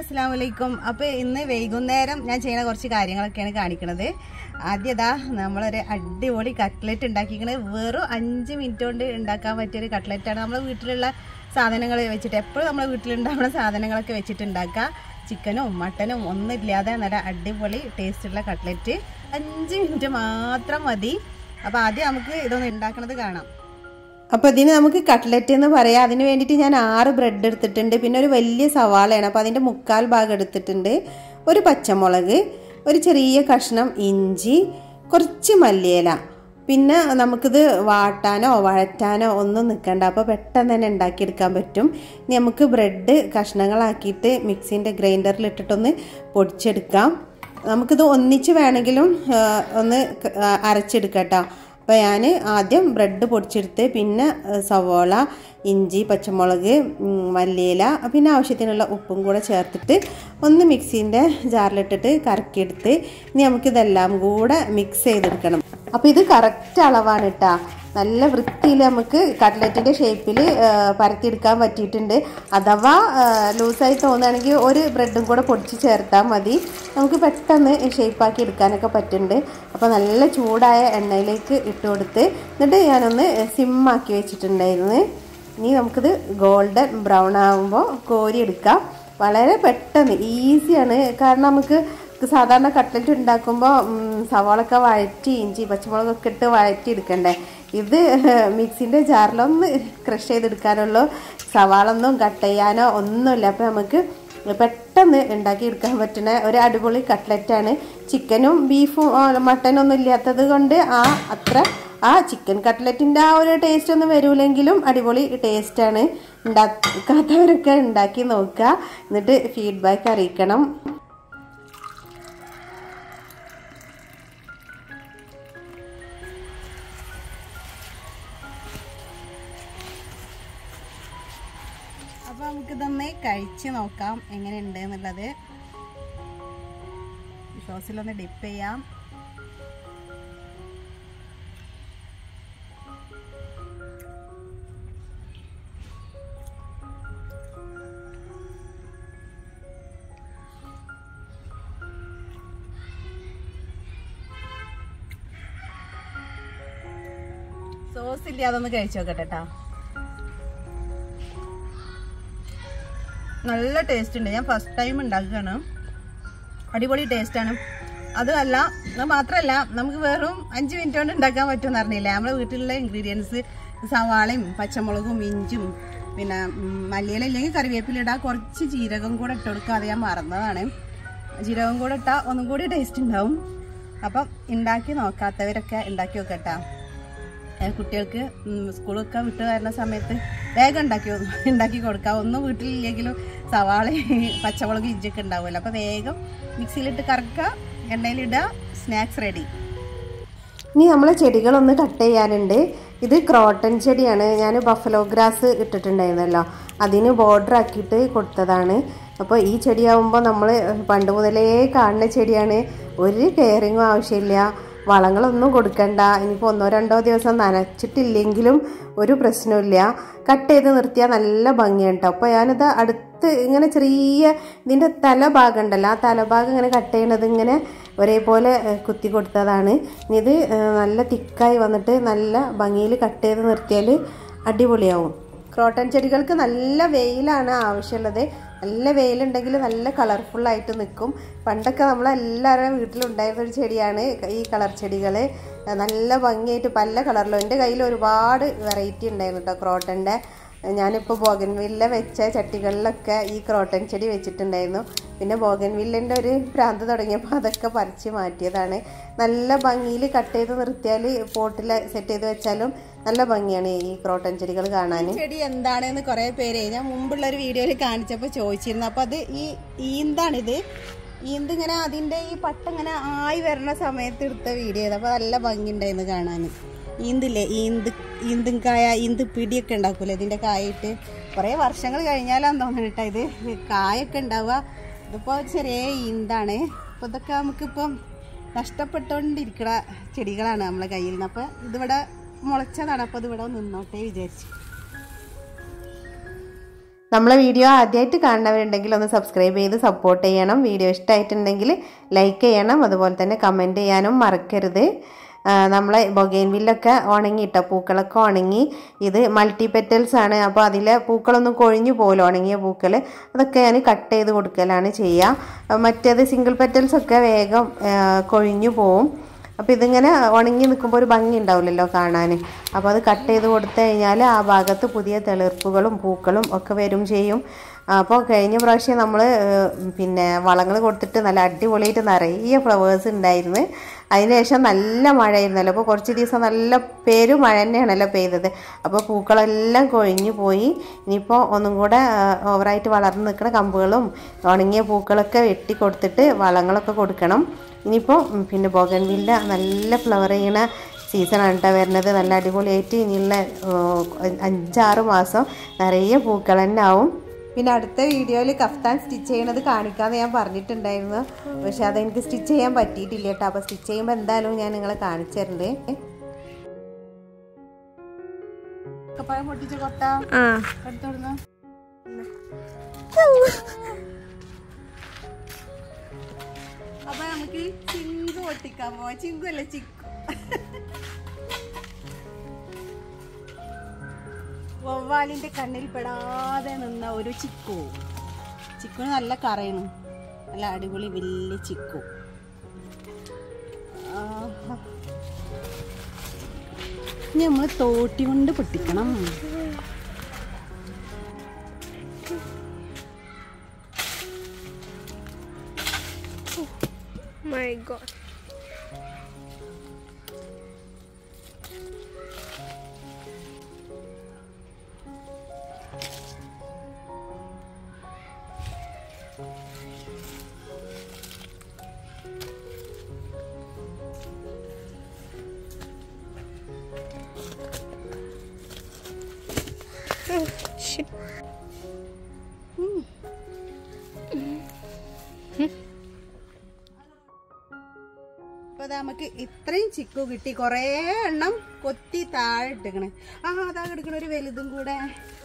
അസ്സാം വലൈക്കും അപ്പോൾ ഇന്ന് വൈകുന്നേരം ഞാൻ ചെയ്യുന്ന കുറച്ച് കാര്യങ്ങളൊക്കെയാണ് കാണിക്കണത് ആദ്യം ഇതാ നമ്മളൊരു അടിപൊളി കട്ട്ലറ്റ് ഉണ്ടാക്കിക്കണത് വെറും അഞ്ച് മിനിറ്റ് കൊണ്ട് ഉണ്ടാക്കാൻ പറ്റിയൊരു കട്ട്ലറ്റാണ് നമ്മുടെ വീട്ടിലുള്ള സാധനങ്ങൾ വെച്ചിട്ട് എപ്പോഴും നമ്മുടെ വീട്ടിലുണ്ടാവുന്ന സാധനങ്ങളൊക്കെ വെച്ചിട്ട് ഉണ്ടാക്കുക ചിക്കനും മട്ടനും ഒന്നും ഇല്ലാതെ നല്ല അടിപൊളി ടേസ്റ്റുള്ള കട്ട്ലറ്റ് അഞ്ച് മിനിറ്റ് മാത്രം മതി അപ്പോൾ ആദ്യം നമുക്ക് ഇതൊന്ന് ഉണ്ടാക്കണത് കാണാം അപ്പോൾ ഇതിന് നമുക്ക് കട്ട്ലറ്റ് എന്ന് പറയാം അതിന് വേണ്ടിയിട്ട് ഞാൻ ആറ് ബ്രെഡ് എടുത്തിട്ടുണ്ട് പിന്നെ ഒരു വലിയ സവാളയാണ് അപ്പോൾ അതിൻ്റെ മുക്കാൽ ഭാഗം എടുത്തിട്ടുണ്ട് ഒരു പച്ചമുളക് ഒരു ചെറിയ കഷ്ണം ഇഞ്ചി കുറച്ച് മല്ലിയില പിന്നെ നമുക്കിത് വാട്ടാനോ വഴറ്റാനോ ഒന്നും നിൽക്കണ്ട അപ്പോൾ പെട്ടെന്ന് തന്നെ ഉണ്ടാക്കിയെടുക്കാൻ പറ്റും ഇനി നമുക്ക് ബ്രെഡ് കഷ്ണങ്ങളാക്കിയിട്ട് മിക്സിൻ്റെ ഗ്രൈൻഡറിൽ ഇട്ടിട്ടൊന്ന് പൊടിച്ചെടുക്കാം നമുക്കിത് ഒന്നിച്ച് വേണമെങ്കിലും ആ, ഒന്ന് ക- ആ, അരച്ചെടുക്കാം കേട്ടോ അപ്പോൾ ഞാൻ ആദ്യം ബ്രെഡ് പൊടിച്ചെടുത്ത് പിന്നെ ആ, സവോള ഇഞ്ചി പച്ചമുളക് ഉം, മല്ലിയില പിന്നെ ആവശ്യത്തിനുള്ള ഉപ്പും കൂടെ ചേർത്തിട്ട് ഒന്ന് മിക്സീൻ്റെ ജാറിലിട്ടിട്ട് കറക്കിയെടുത്ത് ഇനി നമുക്കിതെല്ലാം കൂടെ മിക്സ് ചെയ്തെടുക്കണം അപ്പോൾ ഇത് കറക്റ്റ് അളവാണ് കേട്ടോ നല്ല വൃത്തിയിൽ നമുക്ക് കട്ട്ലറ്റിൻ്റെ ഷേപ്പിൽ പരത്തിയെടുക്കാൻ പറ്റിയിട്ടുണ്ട് അഥവാ ലൂസായി തോന്നുകയാണെങ്കിൽ ഒരു ബ്രെഡും കൂടെ പൊടിച്ച് ചേർത്താൽ മതി നമുക്ക് പെട്ടെന്ന് ഷേപ്പാക്കി എടുക്കാനൊക്കെ പറ്റുന്നുണ്ട് അപ്പോൾ നല്ല ചൂടായ എണ്ണയിലേക്ക് ഇട്ട് കൊടുത്ത് എന്നിട്ട് ഞാനൊന്ന് സിമ്മാക്കി വെച്ചിട്ടുണ്ടായിരുന്നു ഇനി നമുക്കിത് ഗോൾഡൻ ബ്രൗൺ ആകുമ്പോൾ കോരിയെടുക്കാം വളരെ പെട്ടെന്ന് ഈസിയാണ് കാരണം നമുക്ക് സാധാരണ കട്ട്ലറ്റ് ഉണ്ടാക്കുമ്പോൾ സവാളൊക്കെ വഴറ്റി ഇഞ്ചി പച്ചമുളകൊക്കെ ഇട്ട് വഴറ്റി എടുക്കണ്ടേ ഇത് മിക്സിൻ്റെ ജാറിലൊന്ന് ക്രഷ് ചെയ്തെടുക്കാനുള്ളൂ സവാളൊന്നും കട്ട് ചെയ്യാനോ ഒന്നുമില്ല അപ്പോൾ നമുക്ക് പെട്ടെന്ന് ഉണ്ടാക്കിയെടുക്കാൻ പറ്റുന്ന ഒരു അടിപൊളി കട്ട്ലറ്റാണ് ചിക്കനും ബീഫും ആ, മട്ടനും ഒന്നും ഇല്ലാത്തത് കൊണ്ട് ആ അത്ര ആ ചിക്കൻ കട്ട്ലറ്റിൻ്റെ ആ ഒരു ടേസ്റ്റ് ഒന്നും വരൂലെങ്കിലും അടിപൊളി ടേസ്റ്റാണ് ഉണ്ടാക്കാത്തവരൊക്കെ ഉണ്ടാക്കി നോക്കുക എന്നിട്ട് ഫീഡ്ബാക്ക് അറിയിക്കണം അപ്പോൾ നമുക്കിതൊന്ന് കഴിച്ച് നോക്കാം എങ്ങനെയുണ്ട് എന്നുള്ളത് സോസിലൊന്ന് ഡിപ്പ് ചെയ്യാം സോസ് ഇല്ലാതെ ഒന്ന് കഴിച്ചു നോക്കട്ടെ കേട്ടോ നല്ല ടേസ്റ്റ് ഉണ്ട് ഞാൻ ഫസ്റ്റ് ടൈം ഉണ്ടാക്കുകയാണ് അടിപൊളി ടേസ്റ്റാണ് അതുമല്ല അത് മാത്രമല്ല നമുക്ക് വെറും അഞ്ച് മിനിറ്റ് കൊണ്ട് ഉണ്ടാക്കാൻ പറ്റുമെന്ന് അറിഞ്ഞില്ല നമ്മുടെ വീട്ടിലുള്ള ഇൻഗ്രീഡിയൻസ് സവാളയും പച്ചമുളകും ഇഞ്ചും പിന്നെ ഉം, മല്ലിയില ഇല്ലെങ്കിൽ കറിവേപ്പില ഇടാം കുറച്ച് ജീരകം കൂടെ ഇട്ട് കൊടുക്കുക അത് ഞാൻ മറന്നതാണ് ജീരകം കൂടെ ഇട്ടാൽ ഒന്നും കൂടി ടേസ്റ്റ് ഉണ്ടാവും അപ്പം ഉണ്ടാക്കി നോക്കാത്തവരൊക്കെ ഉണ്ടാക്കി നോക്കട്ടാ ഏ, കുട്ടികൾക്ക് ഉം, സ്കൂളൊക്കെ വിട്ട് വരുന്ന സമയത്ത് വേഗം ഉണ്ടാക്കി കൊടു- ഉണ്ടാക്കി കൊടുക്കാം ഒന്നും വീട്ടിലില്ലെങ്കിലും സവാള പച്ചമുളക് ഇഞ്ചൊക്കെ ഉണ്ടാവുമല്ലോ അപ്പോൾ വേഗം മിക്സിയിലിട്ട് കറക്കുക എണ്ണയിലിടുക സ്നാക്സ് റെഡി ഇനി നമ്മളെ ചെടികളൊന്ന് കട്ട് ചെയ്യാനുണ്ട് ഇത് ക്രോട്ടൺ ചെടിയാണ് ഞാൻ ബഫലോ ഗ്രാസ് ഇട്ടിട്ടുണ്ടായിരുന്നല്ലോ അതിന് ബോർഡർ ആക്കിയിട്ട് കൊടുത്തതാണ് അപ്പോൾ ഈ ചെടിയാവുമ്പോൾ നമ്മൾ പണ്ട് മുതലേ കാണുന്ന ചെടിയാണ് ഒരു കെയറിങ്ങും ആവശ്യമില്ല വളങ്ങളൊന്നും കൊടുക്കണ്ട ഇനിയിപ്പോൾ ഒന്നോ രണ്ടോ ദിവസം നനച്ചിട്ടില്ലെങ്കിലും ഒരു പ്രശ്നമില്ല കട്ട് ചെയ്ത് നിർത്തിയാൽ നല്ല ഭംഗിയാണ് കേട്ടോ അപ്പോൾ ഞാനിത് അടുത്ത് ഇങ്ങനെ ചെറിയ ഇതിൻ്റെ തലഭാഗം ഉണ്ടല്ലോ ആ തലഭാഗം ഇങ്ങനെ കട്ട് ചെയ്യണത് ഇങ്ങനെ ഒരേപോലെ ഏഹ്, കുത്തി കൊടുത്തതാണ് ഇനി ഇത് ഏഹ്, നല്ല തിക്കായി വന്നിട്ട് നല്ല ഭംഗിയിൽ കട്ട് ചെയ്ത് നിർത്തിയാൽ അടിപൊളിയാവും ക്രോട്ടൺ ചെടികൾക്ക് നല്ല വെയിലാണ് ആവശ്യമുള്ളത് നല്ല വെയിലുണ്ടെങ്കിൽ നല്ല കളർഫുള്ളായിട്ട് നിൽക്കും പണ്ടൊക്കെ നമ്മളെല്ലാവരും വീട്ടിലുണ്ടായിരുന്ന ഒരു ചെടിയാണ് ഈ കളർ ചെടികൾ നല്ല ഭംഗിയായിട്ട് പല കളറിലും എൻ്റെ കയ്യിൽ ഒരുപാട് വെറൈറ്റി ഉണ്ടായിരുന്നു കേട്ടോ ക്രോട്ടൻ്റെ ഞാനിപ്പോൾ ബോഗൻവില്ല വെച്ച ചട്ടികളിലൊക്കെ ഈ ക്രോട്ടൺ ചെടി വെച്ചിട്ടുണ്ടായിരുന്നു പിന്നെ ബോഗൻവില്ലിൻ്റെ ഒരു ഭ്രാന്ത് തുടങ്ങിയപ്പോൾ അതൊക്കെ പറിച്ച് മാറ്റിയതാണ് നല്ല ഭംഗിയിൽ കട്ട് ചെയ്ത് നിർത്തിയാൽ പോട്ടിൽ സെറ്റ് ചെയ്ത് വെച്ചാലും നല്ല ഭംഗിയാണ് ഈ ക്രോട്ടൺ ചെടികൾ കാണാൻ ചെടി എന്താണെന്ന് കുറേ പേര് ഞാൻ മുമ്പുള്ള ഒരു വീഡിയോയിൽ കാണിച്ചപ്പോൾ ചോദിച്ചിരുന്നു അപ്പോൾ അത് ഈ ഈന്താണിത് ഈന്ത് ഇങ്ങനെ അതിൻ്റെ ഈ പട്ട ഇങ്ങനെ ആയി വരുന്ന സമയത്ത് എടുത്ത വീഡിയോ അപ്പോൾ നല്ല ഭംഗി ഉണ്ടായിരുന്നു കാണാൻ ഈന്തില്ലേ ഈന്ത് ഈന്തും കായ ഈന്ത് പിടിയൊക്കെ ഉണ്ടാക്കൂലേ ഇതിൻ്റെ കായിട്ട് കുറേ വർഷങ്ങൾ കഴിഞ്ഞാലാന്ന് തോന്നുന്നു കേട്ടോ ഇത് കായൊക്കെ ഉണ്ടാവുക ഇതിപ്പോൾ ചെറിയ ഈന്താണ് അപ്പോൾ ഇതൊക്കെ നമുക്കിപ്പം നഷ്ടപ്പെട്ടുകൊണ്ടിരിക്കുന്ന ചെടികളാണ് നമ്മളെ കയ്യിൽ നിന്ന് അപ്പോൾ ഇതിവിടെ മുളച്ചതാണ് അപ്പോൾ ഇതിവിടെ നിന്നോട്ടെ വിചാരിച്ചു നമ്മളെ വീഡിയോ ആദ്യമായിട്ട് കാണുന്നവരുണ്ടെങ്കിൽ ഒന്ന് സബ്സ്ക്രൈബ് ചെയ്ത് സപ്പോർട്ട് ചെയ്യണം വീഡിയോ ഇഷ്ടമായിട്ടുണ്ടെങ്കിൽ ലൈക്ക് ചെയ്യണം അതുപോലെ തന്നെ കമൻറ്റ് ചെയ്യാനും മറക്കരുത് ആ, നമ്മളെ ബൊഗൈൻവില്ലൊക്കെ ഉണങ്ങിയിട്ടോ പൂക്കളൊക്കെ ഉണങ്ങി ഇത് മൾട്ടി പെറ്റൽസ് ആണ് അപ്പോൾ അതിലെ പൂക്കളൊന്നും കൊഴിഞ്ഞു പോലും ഉണങ്ങിയ പൂക്കൾ അതൊക്കെ ഞാൻ കട്ട് ചെയ്ത് കൊടുക്കലാണ് ചെയ്യുക മറ്റേത് സിംഗിൾ പെറ്റൽസ് ഒക്കെ വേഗം ആ, കൊഴിഞ്ഞു പോവും അപ്പോൾ ഇതിങ്ങനെ ഉണങ്ങി നിൽക്കുമ്പോൾ ഒരു ഭംഗി ഉണ്ടാവില്ലല്ലോ കാണാൻ അപ്പോൾ അത് കട്ട് ചെയ്ത് കൊടുത്തു കഴിഞ്ഞാൽ ആ ഭാഗത്ത് പുതിയ തെളിർപ്പുകളും പൂക്കളും ഒക്കെ വരും ചെയ്യും അപ്പോൾ കഴിഞ്ഞ പ്രാവശ്യം നമ്മൾ പിന്നെ വളങ്ങൾ കൊടുത്തിട്ട് നല്ല അടിപൊളിയായിട്ട് നിറയെ ഫ്ലവേഴ്സ് ഉണ്ടായിരുന്നു അതിനുശേഷം നല്ല മഴയായിരുന്നല്ലോ അപ്പോൾ കുറച്ച് ദിവസം നല്ല പേര് മഴ തന്നെയാണല്ലോ പെയ്തത് അപ്പോൾ പൂക്കളെല്ലാം കൊഴിഞ്ഞു പോയി ഇനിയിപ്പോൾ ഒന്നും കൂടെ ഓവറായിട്ട് വളർന്നു നിൽക്കുന്ന കമ്പുകളും ഉണങ്ങിയ പൂക്കളൊക്കെ വെട്ടി കൊടുത്തിട്ട് വളങ്ങളൊക്കെ കൊടുക്കണം ഇനിയിപ്പോൾ ഉം, പിന്നെ ബോഗൻവില്ല നല്ല ഫ്ലവർ ചെയ്യണ സീസണാണ് കേട്ടോ വരുന്നത് നല്ല അടിപൊളിയായിട്ട് ഇനിയുള്ള ഏഹ്, അഞ്ചാറ് മാസം നിറയെ പൂക്കൾ തന്നെ ആവും പിന്നെ അടുത്ത വീഡിയോയിൽ കഫ്താൻ സ്റ്റിച്ച് ചെയ്യണത് കാണിക്കാമെന്ന് ഞാൻ പറഞ്ഞിട്ടുണ്ടായിരുന്നു പക്ഷെ അതെനിക്ക് സ്റ്റിച്ച് ചെയ്യാൻ പറ്റിയിട്ടില്ല കേട്ടോ അപ്പോൾ സ്റ്റിച്ച് ചെയ്യുമ്പോൾ എന്തായാലും ഞാൻ നിങ്ങളെ കാണിച്ചു തരുന്നുണ്ട് പഴം പൊട്ടിച്ച കൊട്ട ആ എടുത്തോടുന്നു അപ്പൊ നമുക്ക് ചിങ്കു പൊട്ടിക്കാൻ പോവാ ചിങ്കു അല്ല ചിക്കു വവ്വാലിന്റെ കണ്ണിൽ പെടാതെ നിന്ന ഒരു ചിക്കു ചിക്കുന് നല്ല കറയാണ് നല്ല അടിപൊളി വലിയ ചിക്കു ആഹാ. ഇനി നമ്മൾ തോട്ടി കൊണ്ട് പൊട്ടിക്കണം മൈ ഗോഡ് Oh, shit. അപ്പൊ ദാ നമുക്ക് ഇത്രയും ചിക്കു കിട്ടി കൊറേ എണ്ണം കൊത്തി താഴെ ഇട്ടിക്കണേ ആ അതാ കിടക്കണ ഒരു വലുതും കൂടെ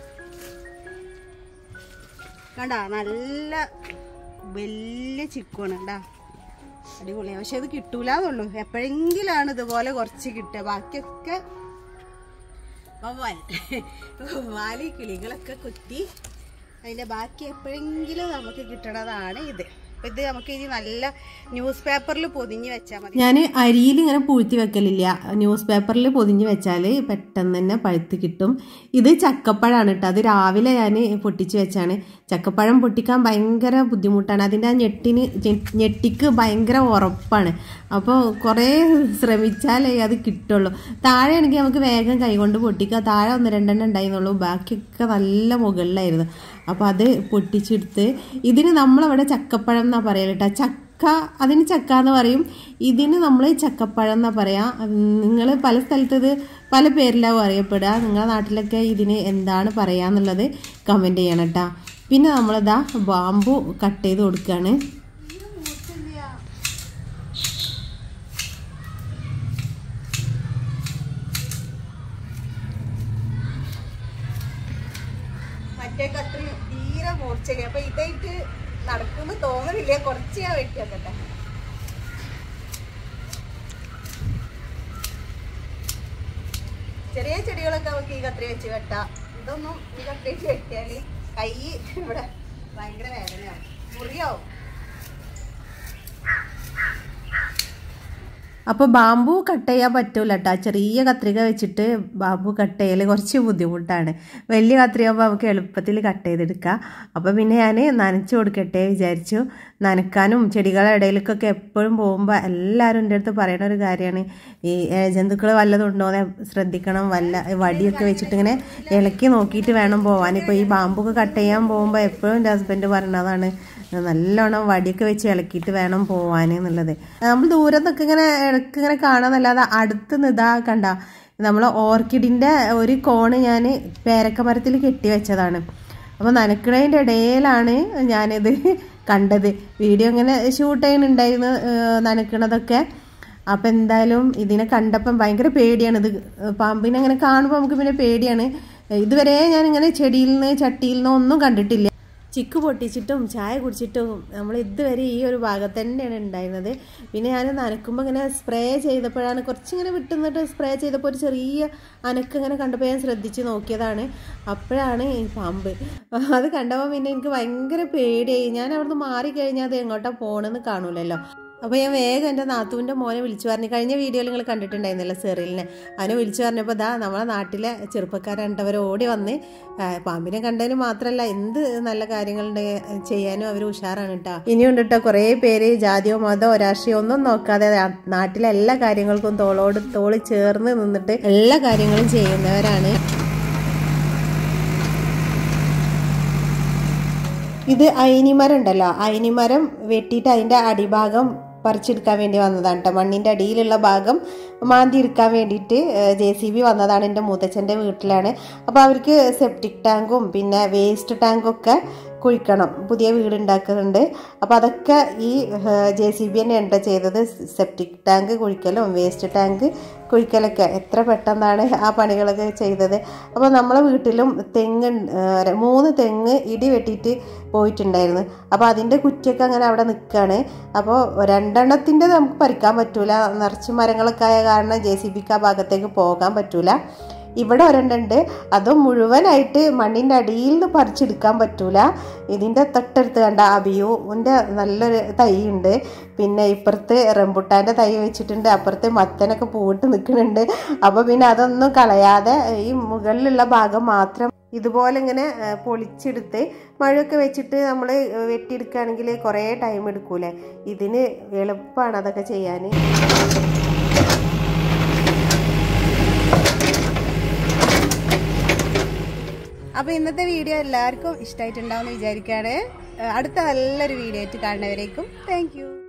കണ്ട നല്ല വലിയ ചിക്കുവാണ് കണ്ടാ അടിപൊളിയാ പക്ഷെ ഇത് കിട്ടൂലെന്നുള്ളൂ എപ്പോഴെങ്കിലാണ് ഇതുപോലെ കുറച്ച് കിട്ടുക ബാക്കിയൊക്കെ വവ്വാൽ വവ്വാലി കിളികളൊക്കെ കുത്തി അതിന്റെ ബാക്കി എപ്പോഴെങ്കിലും നമുക്ക് കിട്ടണതാണ് ഇത് അപ്പൊ ഇത് നമുക്ക് ഇനി നല്ല ന്യൂസ് പേപ്പറിൽ പൊതിഞ്ഞ് വെച്ചാൽ മതി ഞാൻ അരിയിൽ ഇങ്ങനെ പൂഴ്ത്തി വെക്കലില്ല ന്യൂസ് പേപ്പറിൽ പൊതിഞ്ഞ് വെച്ചാൽ പെട്ടെന്ന് തന്നെ പഴുത്ത് കിട്ടും ഇത് ചക്കപ്പഴമാണ് കേട്ടോ അത് രാവിലെ ഞാൻ പൊട്ടിച്ച് വെച്ചാണ് ചക്കപ്പഴം പൊട്ടിക്കാൻ ഭയങ്കര ബുദ്ധിമുട്ടാണ് അതിൻ്റെ ആ ഞെട്ടിന് ഞെ- ഞെട്ടിക്ക് ഭയങ്കര ഉറപ്പാണ് അപ്പോൾ കുറേ ശ്രമിച്ചാലേ അത് കിട്ടുള്ളൂ താഴെ ആണെങ്കിൽ നമുക്ക് വേഗം കൈകൊണ്ട് പൊട്ടിക്കാം താഴെ ഒന്ന് രണ്ടെണ്ണം ഉണ്ടായിരുന്നുള്ളൂ ബാക്കിയൊക്കെ നല്ല മുകളിലായിരുന്നു അപ്പോൾ അത് പൊട്ടിച്ചെടുത്ത് ഇതിന് നമ്മളവിടെ ചക്കപ്പഴം എന്നാ പറയല് കേട്ടോ ചക്ക അതിന് ചക്ക എന്ന് പറയും ഇതിന് നമ്മൾ ചക്കപ്പഴം എന്നാ പറയാ നിങ്ങൾ പല സ്ഥലത്ത് ഇത് പല പേരിലാവും അറിയപ്പെടുക നിങ്ങളുടെ നാട്ടിലൊക്കെ ഇതിന് എന്താണ് പറയാന്നുള്ളത് കമൻറ്റ് ചെയ്യണം കേട്ടോ പിന്നെ നമ്മളിതാ ബാമ്പു കട്ട് ചെയ്ത് കൊടുക്കുകയാണ് മറ്റേ കത്രി തീരെ മൂർച്ചയില്ല അപ്പൊ ഇതായിട്ട് നടക്കുമ്പോ തോന്നണില്ല കുറച്ച് ഞാൻ വെട്ടിയാക്കട്ടെ ചെറിയ ചെടികളൊക്കെ നമുക്ക് ഈ കത്രി വെച്ച് വെട്ടാം ഇതൊന്നും ഈ കത്രി വെച്ച് വെട്ടിയാല് കൈ ഇവിടെ ഭയങ്കര വേദനയാവും മുറിയാവും അപ്പോൾ ബാമ്പു കട്ട് ചെയ്യാൻ പറ്റൂല കേട്ടോ ചെറിയ കത്രിക വെച്ചിട്ട് ബാമ്പു കട്ട് ചെയ്യൽ കുറച്ച് ബുദ്ധിമുട്ടാണ് വലിയ കത്രികയാകുമ്പോൾ നമുക്ക് എളുപ്പത്തിൽ കട്ട് ചെയ്തെടുക്കാം അപ്പോൾ പിന്നെ ഞാൻ നനച്ച് കൊടുക്കട്ടെ വിചാരിച്ചു നനക്കാനും ചെടികളുടെ ഇടയിലേക്കൊക്കെ എപ്പോഴും പോകുമ്പോൾ എല്ലാവരും എൻ്റെ അടുത്ത് പറയുന്ന ഒരു കാര്യമാണ് ഈ ജന്തുക്കൾ വല്ലതും ഉണ്ടോ എന്ന് ശ്രദ്ധിക്കണം വല്ല വടിയൊക്കെ വെച്ചിട്ട് ഇങ്ങനെ ഇളക്കി നോക്കിയിട്ട് വേണം പോകാൻ ഇപ്പോൾ ഈ ബാമ്പൊക്കെ കട്ട് ചെയ്യാൻ പോകുമ്പോൾ എപ്പോഴും എൻ്റെ ഹസ്ബൻഡ് പറയുന്നതാണ് നല്ലോണം വടിയൊക്കെ വെച്ച് ഇളക്കിയിട്ട് വേണം പോവാൻ എന്നുള്ളത് നമ്മൾ ദൂരത്തൊക്കെ ഇങ്ങനെ ഇടയ്ക്ക് ഇങ്ങനെ കാണാന്നല്ലാതെ അടുത്ത് നിതാ കണ്ട നമ്മൾ ഓർക്കിഡിൻ്റെ ഒരു കോണ് ഞാൻ പേരക്ക മരത്തിൽ കെട്ടി വെച്ചതാണ് അപ്പോൾ നനക്കണതിൻ്റെ ഇടയിലാണ് ഞാനിത് കണ്ടത് വീഡിയോ ഇങ്ങനെ ഷൂട്ട് ചെയ്യുന്നുണ്ടായിരുന്നു ഏഹ് നനക്കണതൊക്കെ അപ്പം എന്തായാലും ഇതിനെ കണ്ടപ്പം ഭയങ്കര പേടിയാണ് ഇത് പാമ്പിനെ അങ്ങനെ കാണുമ്പോൾ നമുക്ക് പിന്നെ പേടിയാണ് ഇതുവരെ ഞാൻ ഇങ്ങനെ ചെടിയിൽ നിന്ന് ചട്ടിയിൽ നിന്ന് ഒന്നും കണ്ടിട്ടില്ല ചിക്ക് പൊട്ടിച്ചിട്ടും ചായ കുടിച്ചിട്ടും നമ്മൾ ഇതുവരെ ഈ ഒരു ഭാഗത്ത് തന്നെയാണ് ഉണ്ടായിരുന്നത് പിന്നെ ഞാൻ നനക്കുമ്പോൾ ഇങ്ങനെ സ്പ്രേ ചെയ്തപ്പോഴാണ് കുറച്ചിങ്ങനെ വിട്ടുന്നിട്ട് സ്പ്രേ ചെയ്തപ്പോൾ ഒരു ചെറിയ അനക്ക് ഇങ്ങനെ കണ്ടപ്പോൾ ഞാൻ ശ്രദ്ധിച്ച് നോക്കിയതാണ് അപ്പോഴാണ് ഈ പാമ്പ് അത് കണ്ടപ്പോൾ പിന്നെ എനിക്ക് ഭയങ്കര പേടിയായി ഞാൻ അവിടുന്ന് മാറിക്കഴിഞ്ഞാൽ അത് എങ്ങോട്ടാ പോകണമെന്ന് കാണൂലല്ലോ അപ്പോൾ ഞാൻ വേഗം എൻ്റെ നാത്തുവിൻ്റെ മോനെ വിളിച്ചു പറഞ്ഞു കഴിഞ്ഞ വീഡിയോയിൽ നിങ്ങൾ കണ്ടിട്ടുണ്ടായിരുന്നല്ലോ സെറിലിനെ അവനെ വിളിച്ചു പറഞ്ഞപ്പോൾ ദാ നമ്മളെ നാട്ടിലെ ചെറുപ്പക്കാർ രണ്ടവർ ഓടി വന്ന് ആ, പാമ്പിനെ കണ്ടതിന് മാത്രമല്ല എന്ത് നല്ല കാര്യങ്ങളുണ്ട് ചെയ്യാനും അവർ ഉഷാറാണ് കേട്ടോ ഇനിയുണ്ട് കേട്ടോ കുറേ പേര് ജാതിയോ മതമോ രാഷ്ട്രീയോ ഒന്നും നോക്കാതെ നാ- നാട്ടിലെ എല്ലാ കാര്യങ്ങൾക്കും തോളോട് തോളി ചേർന്ന് നിന്നിട്ട് എല്ലാ കാര്യങ്ങളും ചെയ്യുന്നവരാണ് ഇത് അയിനിമരം ഉണ്ടല്ലോ അയിനിമരം വെട്ടിയിട്ട് അതിൻ്റെ അടിഭാഗം പറിച്ചെടുക്കാൻ വേണ്ടി വന്നതാണ് കേട്ടോ മണ്ണിൻ്റെ അടിയിലുള്ള ഭാഗം മാന്തി എടുക്കാൻ വേണ്ടിയിട്ട് ജെ സി ബി വന്നതാണ് എൻ്റെ മൂത്തച്ഛൻ്റെ വീട്ടിലാണ് അപ്പോൾ അവർക്ക് സെപ്റ്റിക് ടാങ്കും പിന്നെ വേസ്റ്റ് ടാങ്കൊക്കെ കുഴിക്കണം പുതിയ വീട് ഉണ്ടാക്കുന്നുണ്ട് അപ്പോൾ അതൊക്കെ ഈ ജെ സി ബി തന്നെ ഉണ്ടോ ചെയ്തത് സെപ്റ്റിക് ടാങ്ക് കുഴിക്കലും വേസ്റ്റ് ടാങ്ക് കുഴിക്കലൊക്കെ എത്ര പെട്ടെന്നാണ് ആ പണികളൊക്കെ ചെയ്തത് അപ്പോൾ നമ്മളെ വീട്ടിലും തെങ്ങ് ഉണ്ട്, ഏ, മൂന്ന് തെങ്ങ് ഇടി വെട്ടിയിട്ട് പോയിട്ടുണ്ടായിരുന്നു അപ്പോൾ അതിൻ്റെ കുറ്റിയൊക്കെ അങ്ങനെ അവിടെ നിൽക്കുകയാണ് അപ്പോൾ രണ്ടെണ്ണത്തിൻ്റെ നമുക്ക് പറിക്കാൻ പറ്റൂല നിറച്ച് മരങ്ങളൊക്കെ ആയ കാരണം ജെ സി ബിക്ക് ആ ഭാഗത്തേക്ക് പോകാൻ പറ്റൂല ഇവിടെ ഒരെണ്ണുണ്ട് അതും മുഴുവനായിട്ട് മണ്ണിൻ്റെ അടിയിൽ നിന്ന് പറിച്ചെടുക്കാൻ പറ്റൂല ഇതിൻ്റെ തൊട്ടടുത്ത് കണ്ട അബിയുവിൻ്റെ നല്ലൊരു തൈ ഉണ്ട് പിന്നെ ഇപ്പുറത്ത് റംബുട്ടാൻ്റെ തൈ വെച്ചിട്ടുണ്ട് അപ്പുറത്ത് മത്തനൊക്കെ പൂവിട്ട് നിൽക്കുന്നുണ്ട് അപ്പോൾ പിന്നെ അതൊന്നും കളയാതെ ഈ മുകളിലുള്ള ഭാഗം മാത്രം ഇതുപോലെ ഇങ്ങനെ ആ, പൊളിച്ചെടുത്ത് മഴയൊക്കെ വെച്ചിട്ട് നമ്മൾ വെട്ടിയെടുക്കുകയാണെങ്കിൽ കുറേ ടൈം എടുക്കൂലേ ഇതിന് എളുപ്പമാണ് അതൊക്കെ ചെയ്യാൻ അപ്പോൾ ഇന്നത്തെ വീഡിയോ എല്ലാവർക്കും ഇഷ്ടമായിട്ടുണ്ടാവും എന്ന് വിചാരിക്കുകയാണ് അടുത്ത നല്ലൊരു വീഡിയോ ആയിട്ട് കാണുന്നവരേക്കും താങ്ക്